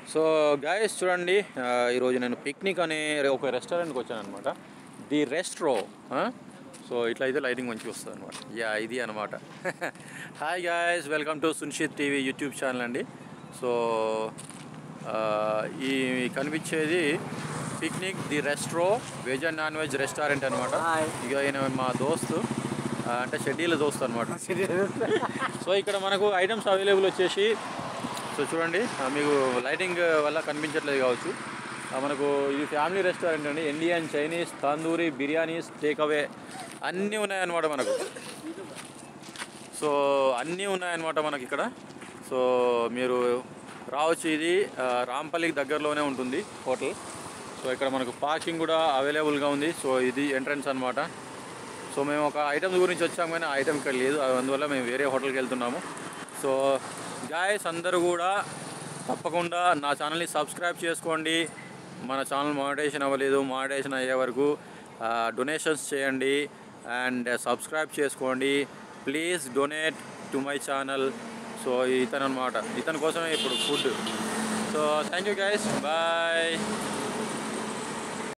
So guys చూడండి ఆ, ఈరోజు నేను పిక్నిక్ అనే ఒక రెస్టారెంట్కి వచ్చాను అనమాట ది రెస్ట్రో సో ఇట్లా అయితే లైటింగ్ మంచిగా వస్తుంది అనమాట యా ఇది అనమాట హాయ్ గాయస్ వెల్కమ్ టు సున్షిత్ టీవీ యూట్యూబ్ ఛానల్ అండి సో ఆ, ఈ కనిపించేది picnic the restro veg and non veg restaurant అనమాట Hi. ఇక ఈయన మా దోస్తు ఆ, అంటే షెడ్యూల్ దోస్తు అనమాట సో ఇక్కడ మనకు ఐటమ్స్ అవైలబుల్ వచ్చేసి సో చూడండి ఆ, మీకు లైటింగ్ వల్ల కనిపించట్లేదు కావచ్చు ఆ, మనకు ఇది ఫ్యామిలీ రెస్టారెంట్ అండి Indian Chinese tandoori biryanis take away అన్నీ ఉన్నాయన్నమాట మనకు సో అన్నీ ఉన్నాయన్నమాట మనకి ఇక్కడ సో మీరు రావచ్చు ఇది ఆ, రాంపల్లికి దగ్గరలోనే ఉంటుంది హోటల్ సో ఇక్కడ మనకు పార్కింగ్ కూడా అవైలబుల్గా ఉంది సో ఇది ఎంట్రన్స్ అన్నమాట సో మేము ఒక ఐటమ్ గురించి వచ్చాము కానీ ఆ ఐటమ్ ఇక్కడ లేదు అందువల్ల మేము వేరే హోటల్కి వెళ్తున్నాము సో గాయస్ అందరూ కూడా తప్పకుండా నా ఛానల్ని సబ్స్క్రైబ్ చేసుకోండి మన ఛానల్ మానిటైజేషన్ అవ్వలేదు మానిటైజేషన్ అయ్యే వరకు డొనేషన్స్ చేయండి అండ్ సబ్స్క్రైబ్ చేసుకోండి please donate to my channel so ఇతను అనమాట ఇతని కోసమే ఇప్పుడు food so thank you guys bye